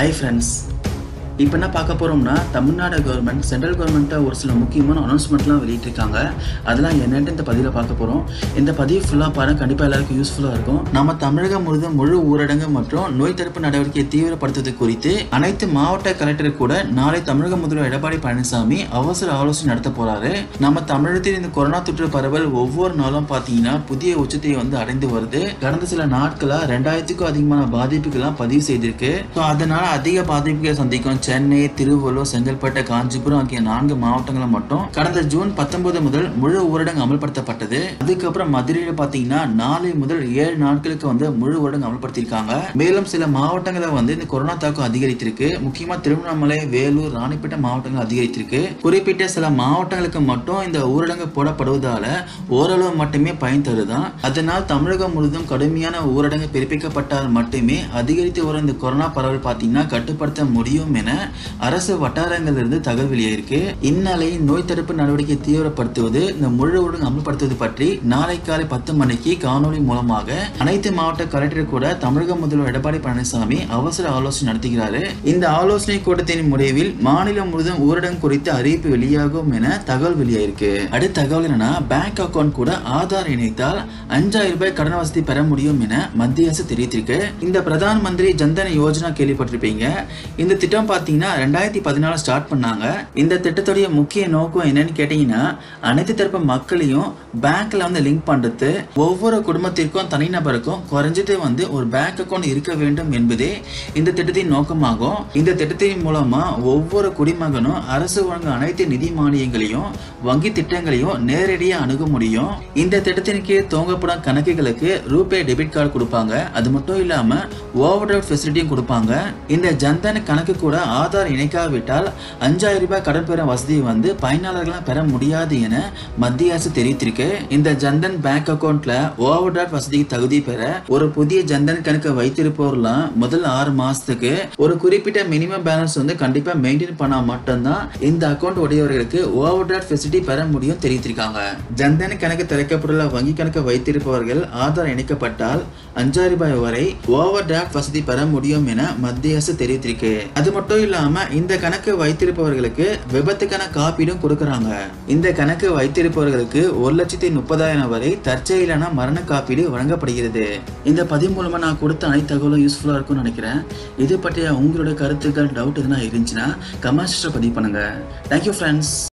hi friends இப்போ என்ன பார்க்க போகிறோம்னா தமிழ்நாடு கவர்மெண்ட் சென்ட்ரல் கவர்மெண்ட்டை ஒரு சில முக்கியமான அனௌன்ஸ்மெண்ட்லாம் வெளியிட்டிருக்காங்க அதெல்லாம் என்னென்னு இந்த பதிவில் பார்க்க போகிறோம் இந்த பதிவு ஃபுல்லாக பாருங்க கண்டிப்பாக எல்லாருக்கும் யூஸ்ஃபுல்லாக இருக்கும் நம்ம தமிழகம் முழுவதும் முழு ஊரடங்கு மற்றும் நோய் தடுப்பு நடவடிக்கையை தீவிரப்படுத்துவது குறித்து அனைத்து மாவட்ட கலெக்டர் கூட நாளை தமிழக முதல்வர் எடப்பாடி பழனிசாமி அவசர ஆலோசனை நடத்த போறாரு நம்ம தமிழகத்தில் இந்த கொரோனா தொற்று பரவல் ஒவ்வொரு நாளும் பார்த்தீங்கன்னா புதிய உச்சத்தை வந்து அடைந்து வருது கடந்த சில நாட்களா ரெண்டாயிரத்துக்கும் அதிகமான பாதிப்புகள்லாம் பதிவு செய்திருக்கு ஸோ அதனால அதிக பாதிப்புகளை சந்திக்கும் சென்னை திருவள்ளூர் செங்கல்பட்டு காஞ்சிபுரம் ஆகிய நான்கு மாவட்டங்களை மட்டும் கடந்த ஜூன் பத்தொன்பது முதல் முழு ஊரடங்கு அமல்படுத்தப்பட்டது அதுக்கப்புறம் மதுரையில பாத்தீங்கன்னா நாளை முதல் ஏழு நாட்களுக்கு வந்து முழு ஊரடங்கு அமல்படுத்தியிருக்காங்க மேலும் சில மாவட்டங்களில் வந்து இந்த கொரோனா தாக்கம் அதிகரித்திருக்கு முக்கியமா திருவண்ணாமலை வேலூர் ராணிப்பேட்டை மாவட்டங்கள் அதிகரித்திருக்கு குறிப்பிட்ட சில மாவட்டங்களுக்கு மட்டும் இந்த ஊரடங்கு போடப்படுவதால ஓரளவு மட்டுமே பயன் தருதான் அதனால் தமிழகம் முழுவதும் கடுமையான ஊரடங்கு பிறப்பிக்கப்பட்டால் மட்டுமே அதிகரித்து வரும் இந்த கொரோனா பரவல் பார்த்தீங்கன்னா கட்டுப்படுத்த முடியும் என அரசு வட்டாரங்களிலிருந்து தகவல் வெளியாயிருக்கு இந்நிலையில் நோய் தடுப்பு நடவடிக்கை தீவிரப்படுத்துவது இந்த முழு ஊரடங்கு அமல்படுத்துவது பற்றி நாளை காலை பத்து மணிக்கு காணொலி மூலமாக அனைத்து மாவட்ட கலெக்டர் கூட தமிழக முதல்வர் எடப்பாடி பழனிசாமி அவசர ஆலோசனை நடத்துகிறாரு இந்த ஆலோசனை கூட்டத்தின் முடிவில் மாநிலம் முழுவதும் ஊரடங்கு குறித்த அறிவிப்பு வெளியாகும் என தகவல் வெளியாயிருக்கு அடுத்த தகவல் என்னன்னா பேங்க் அக்கவுண்ட் கூட ஆதார் இணைத்தால் அஞ்சாயிரம் ரூபாய் கடன் வசதி பெற முடியும் என மத்திய அரசு தெரிவித்திருக்கு இந்த பிரதான் மந்திரி ஜன்தன் யோஜனா கேள்விப்பட்டிருப்பீங்க இந்த திட்டம் பார்த்தீங்கன்னா ரெண்டாயிரத்தி பதினாலு ஸ்டார்ட் பண்ணாங்க இந்த திட்டத்துடைய முக்கிய நோக்கம் என்னன்னு கேட்டீங்கன்னா அனைத்து தரப்பு மக்களையும் பேங்க்ல வந்து லிங்க் பண்றது ஒவ்வொரு குடும்பத்திற்கும் தனிநபருக்கும் குறைஞ்சது வந்து ஒரு பேங்க் அக்கவுண்ட் இருக்க வேண்டும் என்பதே இந்த திட்டத்தின் நோக்கமாகும் இந்த திட்டத்தின் மூலமா ஒவ்வொரு குடிமகனும் அரசு வழங்கும் அனைத்து நிதி மானியங்களையும் வங்கி திட்டங்களையும் நேரடியாக அணுக முடியும் இந்த திட்டத்தின் கீழ் துவங்கப்படும் கணக்குகளுக்கு ரூபே டெபிட் கார்டு கொடுப்பாங்க அது மட்டும் இல்லாம ஓவர் டிராஃப்ட் ஃபெசிலிட்டியும் கொடுப்பாங்க இந்த ஜன்தன் கணக்கு கூட ஆதார் இணைக்காவிட்டால் அஞ்சாயிரம் ரூபாய் கடன் பெற வசதி வந்து பயனாளர்களால் பெற முடியாது என மத்திய அரசு தெரிவித்திருக்கு இந்த ஜன்தன் பேங்க் அக்கவுண்ட்ல ஓவர் டிராஃப்ட் வசதிக்கு தகுதி பெற ஒரு புதிய ஜன்தன் கணக்கு வைத்திருப்பவர்லாம் முதல் ஆறு மாசத்துக்கு ஒரு குறிப்பிட்ட மினிமம் பேலன்ஸ் வந்து கண்டிப்பா மெயின்டைன் பண்ணா மட்டும்தான் இந்த அக்கவுண்ட் உடையவர்களுக்கு ஓவர் டிராஃப்ட் ஃபெசிலிட்டி பெற முடியும் தெரிவித்திருக்காங்க ஜன்தன் கணக்கு திறக்கப்பட்டுள்ள வங்கி கணக்கு வைத்திருப்பவர்கள் ஆதார் இணைக்கப்பட்டால் அஞ்சாயிரம் ரூபாய் வரை ஓவர் டிராஃப்ட் வசதி பெற முடியும் என மத்திய அரசு தெரிவித்திருக்கு அது மட்டும் இல்லாம இந்த கணக்கு வைத்திருப்பவர்களுக்கு விபத்துக்கான காப்பீடும் கொடுக்கறாங்க இந்த கணக்கு வைத்திருப்பவர்களுக்கு ஒரு லட்சத்தி முப்பதாயிரம் வரை தற்செயலான மரண காப்பீடு வழங்கப்படுகிறது இந்த பதிவு மூலமா நான் கொடுத்த அனைத்து தகவலும் யூஸ்ஃபுல்லா இருக்கும்னு நினைக்கிறேன் இது பற்றிய உங்களோட கருத்துக்கள் டவுட் எதுனா இருந்துச்சுன்னா கமெண்ட்ஸ் பதிவு பண்ணுங்க தேங்க்யூ ஃப்ரெண்ட்ஸ்